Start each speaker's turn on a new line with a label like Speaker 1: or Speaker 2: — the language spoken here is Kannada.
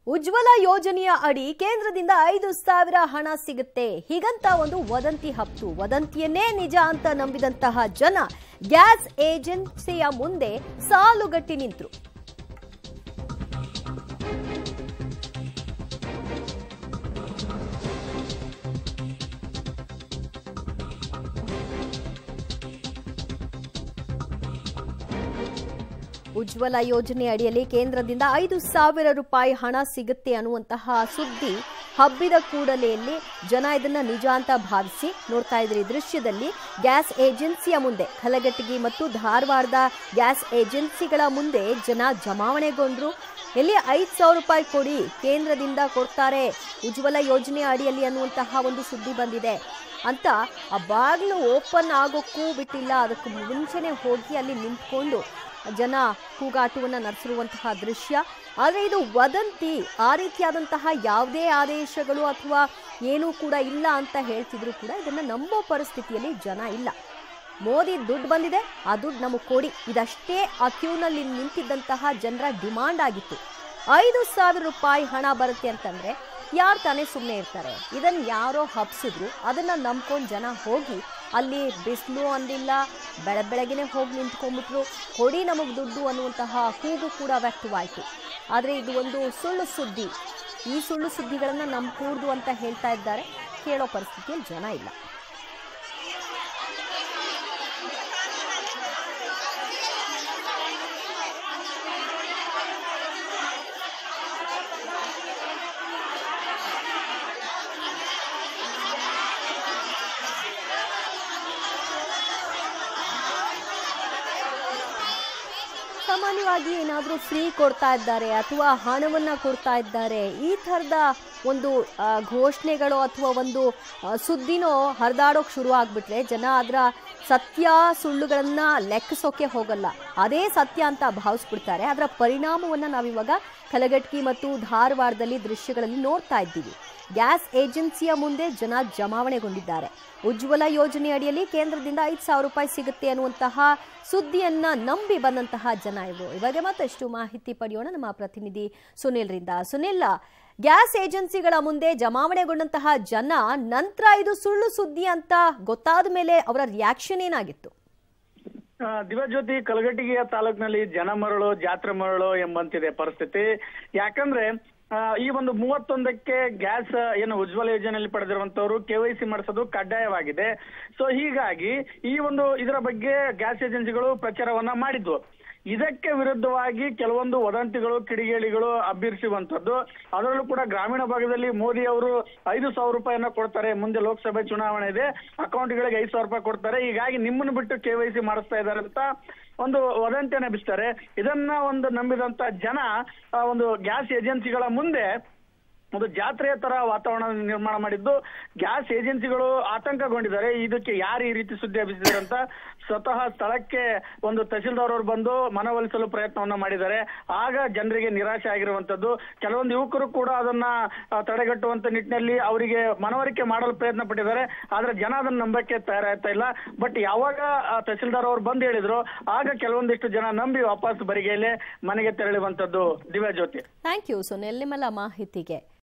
Speaker 1: ಉಜ್ವಲ ಯೋಜನೆಯ ಅಡಿ ಕೇಂದ್ರದಿಂದ ಐದು ಸಾವಿರ ಹಣ ಸಿಗುತ್ತೆ ಹೀಗಂತ ಒಂದು ವದಂತಿ ಹಬ್ತು ವದಂತಿಯನ್ನೇ ನಿಜ ಅಂತ ನಂಬಿದಂತಹ ಜನ ಗ್ಯಾಸ್ ಏಜೆನ್ಸಿಯ ಮುಂದೆ ಸಾಲುಗಟ್ಟಿ ನಿಂತರು ಉಜ್ವಲ ಯೋಜನೆ ಅಡಿಯಲ್ಲಿ ಕೇಂದ್ರದಿಂದ ಐದು ಸಾವಿರ ರೂಪಾಯಿ ಹಣ ಸಿಗುತ್ತೆ ಅನ್ನುವಂತಹ ಸುದ್ದಿ ಹಬ್ಬಿದ ಕೂಡಲೆಯಲ್ಲಿ ಜನ ಇದನ್ನ ನಿಜ ಅಂತ ಭಾವಿಸಿ ನೋಡ್ತಾ ಇದ್ರಿ ಈ ದೃಶ್ಯದಲ್ಲಿ ಗ್ಯಾಸ್ ಏಜೆನ್ಸಿಯ ಮುಂದೆ ಕಲಘಟಗಿ ಮತ್ತು ಧಾರವಾಡದ ಗ್ಯಾಸ್ ಏಜೆನ್ಸಿಗಳ ಮುಂದೆ ಜನ ಜಮಾವಣೆಗೊಂಡ್ರು ಎಲ್ಲಿ ಐದು ಸಾವಿರ ರೂಪಾಯಿ ಕೊಡಿ ಕೇಂದ್ರದಿಂದ ಕೊಡ್ತಾರೆ ಉಜ್ವಲ ಯೋಜನೆ ಅಡಿಯಲ್ಲಿ ಅನ್ನುವಂತಹ ಒಂದು ಸುದ್ದಿ ಬಂದಿದೆ ಅಂತ ಆ ಬಾಗಿಲು ಓಪನ್ ಆಗೋಕ್ಕೂ ಬಿಟ್ಟಿಲ್ಲ ಅದಕ್ಕೆ ಮುಂಚೆನೆ ಹೋಗಿ ಅಲ್ಲಿ ನಿಂತ್ಕೊಂಡು ಜನ ಕೂಗಾಟವನ್ನು ನಡೆಸಿರುವಂತಹ ದೃಶ್ಯ ಆದರೆ ಇದು ವದಂತಿ ಆ ರೀತಿಯಾದಂತಹ ಯಾವುದೇ ಆದೇಶಗಳು ಅಥವಾ ಏನೂ ಕೂಡ ಇಲ್ಲ ಅಂತ ಹೇಳ್ತಿದ್ರು ಕೂಡ ಇದನ್ನು ನಂಬೋ ಪರಿಸ್ಥಿತಿಯಲ್ಲಿ ಜನ ಇಲ್ಲ ಮೋದಿ ದುಡ್ಡು ಬಂದಿದೆ ಆ ದುಡ್ಡು ನಮಗೆ ಕೊಡಿ ಇದಷ್ಟೇ ಆ ಕ್ಯೂನಲ್ಲಿ ನಿಂತಿದ್ದಂತಹ ಜನರ ಡಿಮಾಂಡ್ ಆಗಿತ್ತು ಐದು ಸಾವಿರ ರೂಪಾಯಿ ಹಣ ಬರುತ್ತೆ ಅಂತಂದ್ರೆ ಯಾರು ತಾನೇ ಸುಮ್ಮನೆ ಇರ್ತಾರೆ ಇದನ್ನು ಯಾರೋ ಹಬ್ಸಿದ್ರು ಅದನ್ನ ನಂಬ್ಕೊಂಡು ಜನ ಹೋಗಿ ಅಲ್ಲಿ ಬಿಸಿಲು ಅಂದಿಲ್ಲ ಬೆಳ ಬೆಳಗ್ಗೆನೆ ಹೋಗಿ ನಿಂತ್ಕೊಂಡ್ಬಿಟ್ರು ಕೊಡಿ ನಮಗೆ ದುಡ್ಡು ಅನ್ನುವಂತಹ ಕೂಗು ಕೂಡ ವ್ಯಕ್ತವಾಯಿತು ಆದರೆ ಇದು ಒಂದು ಸುಳ್ಳು ಸುದ್ದಿ ಈ ಸುಳ್ಳು ಸುದ್ದಿಗಳನ್ನು ನಂಬಕೂಡ್ದು ಅಂತ ಹೇಳ್ತಾ ಇದ್ದಾರೆ ಕೇಳೋ ಪರಿಸ್ಥಿತಿಯಲ್ಲಿ ಜನ ಇಲ್ಲ ಸಾಮಾನ್ಯವಾಗಿ ಏನಾದರೂ ಫ್ರೀ ಕೊಡ್ತಾ ಇದ್ದಾರೆ ಅಥವಾ ಹಣವನ್ನ ಕೊಡ್ತಾ ಇದ್ದಾರೆ ಈ ಥರದ ಒಂದು ಆ, ಘೋಷಣೆಗಳು ಅಥವಾ ಒಂದು ಆ, ಸುದ್ದಿನೋ ಹರಿದಾಡೋಕೆ ಶುರು ಆಗ್ಬಿಟ್ರೆ ಜನ ಅದರ ಸತ್ಯ ಸುಳ್ಳುಗಳನ್ನ ಲೆಕ್ಕಿಸೋಕೆ ಹೋಗಲ್ಲ ಅದೇ ಸತ್ಯ ಅಂತ ಭಾವಿಸ್ಬಿಡ್ತಾರೆ ಅದರ ಪರಿಣಾಮವನ್ನು ನಾವಿವಾಗ ಕಲಘಟಕಿ ಮತ್ತು ಧಾರವಾಡದಲ್ಲಿ ದೃಶ್ಯಗಳಲ್ಲಿ ನೋಡ್ತಾ ಇದ್ದೀವಿ ಗ್ಯಾಸ್ ಏಜೆನ್ಸಿಯ ಮುಂದೆ ಜನ ಜಮಾವಣೆಗೊಂಡಿದ್ದಾರೆ ಉಜ್ವಲ ಯೋಜನೆ ಅಡಿಯಲ್ಲಿ ಕೇಂದ್ರದಿಂದ ಐದು ಸಾವಿರ ರೂಪಾಯಿ ಸಿಗುತ್ತೆ ಅನ್ನುವಂತಹ ಸುದ್ದಿಯನ್ನ ನಂಬಿ ಬಂದಂತಹ ಜನ ಇವರು ಇವಾಗ ಮತ್ತಷ್ಟು ಮಾಹಿತಿ ಪಡೆಯೋಣ ನಮ್ಮ ಪ್ರತಿನಿಧಿ ಸುನಿಲ್ರಿಂದ ಸುನಿಲ್ ಗ್ಯಾಸ್ ಏಜೆನ್ಸಿಗಳ ಮುಂದೆ ಜಮಾವಣೆಗೊಂಡಂತಹ ಜನ ನಂತರ ಇದು ಸುಳ್ಳು ಸುದ್ದಿ ಅಂತ ಗೊತ್ತಾದ ಮೇಲೆ ಅವರ ರಿಯಾಕ್ಷನ್ ಏನಾಗಿತ್ತು
Speaker 2: ಆ, ದಿವ್ಯಜ್ಯೋತಿ ಕಲಘಟಗಿಯ ತಾಲೂಕಿನಲ್ಲಿ ಜನ ಮರಳು ಜಾತ್ರೆ ಮರಳು ಎಂಬಂತಿದೆ ಪರಿಸ್ಥಿತಿ ಯಾಕಂದ್ರೆ ಆ, ಈ ಒಂದು ಮೂವತ್ತೊಂದಕ್ಕೆ ಗ್ಯಾಸ್ ಏನು ಉಜ್ವಲ ಯೋಜನೆಯಲ್ಲಿ ಪಡೆದಿರುವಂತವರು ಕೆವೈಸಿ ಮಾಡಿಸೋದು ಕಡ್ಡಾಯವಾಗಿದೆ ಸೊ ಹೀಗಾಗಿ ಈ ಒಂದು ಇದರ ಬಗ್ಗೆ ಗ್ಯಾಸ್ ಏಜೆನ್ಸಿಗಳು ಪ್ರಚಾರವನ್ನ ಮಾಡಿದ್ವು ಇದಕ್ಕೆ ವಿರುದ್ಧವಾಗಿ ಕೆಲವೊಂದು ವದಂತಿಗಳು ಕಿಡಿಗೇಡಿಗಳು ಹಬ್ಬಿರಿಸುವಂತದ್ದು ಅದರಲ್ಲೂ ಕೂಡ ಗ್ರಾಮೀಣ ಭಾಗದಲ್ಲಿ ಮೋದಿ ಅವರು ಐದು ಸಾವಿರ ರೂಪಾಯಿಯನ್ನ ಕೊಡ್ತಾರೆ ಮುಂದೆ ಲೋಕಸಭೆ ಚುನಾವಣೆ ಇದೆ ಅಕೌಂಟ್ಗಳಿಗೆ ಐದು ಸಾವಿರ ರೂಪಾಯಿ ಕೊಡ್ತಾರೆ ಹೀಗಾಗಿ ನಿಮ್ಮನ್ನು ಬಿಟ್ಟು ಕೆ ವೈ ಸಿ ಮಾಡಿಸ್ತಾ ಇದ್ದಾರೆ ಅಂತ ಒಂದು ವದಂತಿಯನ್ನು ಎಬ್ಬಿಸ್ತಾರೆ ಇದನ್ನ ಒಂದು ನಂಬಿದಂತ ಜನ ಆ ಒಂದು ಗ್ಯಾಸ್ ಏಜೆನ್ಸಿಗಳ ಮುಂದೆ ಒಂದು ಜಾತ್ರೆಯ ತರ ವಾತಾವರಣ ನಿರ್ಮಾಣ ಮಾಡಿದ್ದು ಗ್ಯಾಸ್ ಏಜೆನ್ಸಿಗಳು ಆತಂಕಗೊಂಡಿದ್ದಾರೆ ಇದಕ್ಕೆ ಯಾರು ಈ ರೀತಿ ಸುದ್ದಿ ಹಬ್ಬಿಸಿದ್ದಾರೆ ಅಂತ ಸ್ವತಃ ಸ್ಥಳಕ್ಕೆ ಒಂದು ತಹಸೀಲ್ದಾರ್ ಅವರು ಬಂದು ಮನವೊಲಿಸಲು ಪ್ರಯತ್ನವನ್ನ ಮಾಡಿದ್ದಾರೆ ಆಗ ಜನರಿಗೆ ನಿರಾಶೆ ಆಗಿರುವಂತದ್ದು ಕೆಲವೊಂದು ಯುವಕರು ಕೂಡ ಅದನ್ನ ಆ, ತಡೆಗಟ್ಟುವಂತ ನಿಟ್ಟಿನಲ್ಲಿ ಅವರಿಗೆ ಮನವರಿಕೆ ಮಾಡಲು ಪ್ರಯತ್ನ ಪಟ್ಟಿದ್ದಾರೆ ಆದ್ರೆ ಜನ ಅದನ್ನ ನಂಬಕ್ಕೆ ತಯಾರಾಗ್ತಾ ಇಲ್ಲ ಬಟ್ ಯಾವಾಗ ಆ, ತಹಸೀಲ್ದಾರ್ ಅವರು ಬಂದು ಹೇಳಿದ್ರು ಆಗ ಕೆಲವೊಂದಿಷ್ಟು ಜನ ನಂಬಿ ವಾಪಸ್ ಬರಿಗೆಯಲ್ಲೇ ಮನೆಗೆ ತೆರಳುವಂತದ್ದು ದಿವ್ಯಾ ಜ್ಯೋತಿ
Speaker 1: ಥ್ಯಾಂಕ್ ಯು ಸುನಿಲ್ ನಿಮ್ಮೆಲ್ಲ ಮಾಹಿತಿಗೆ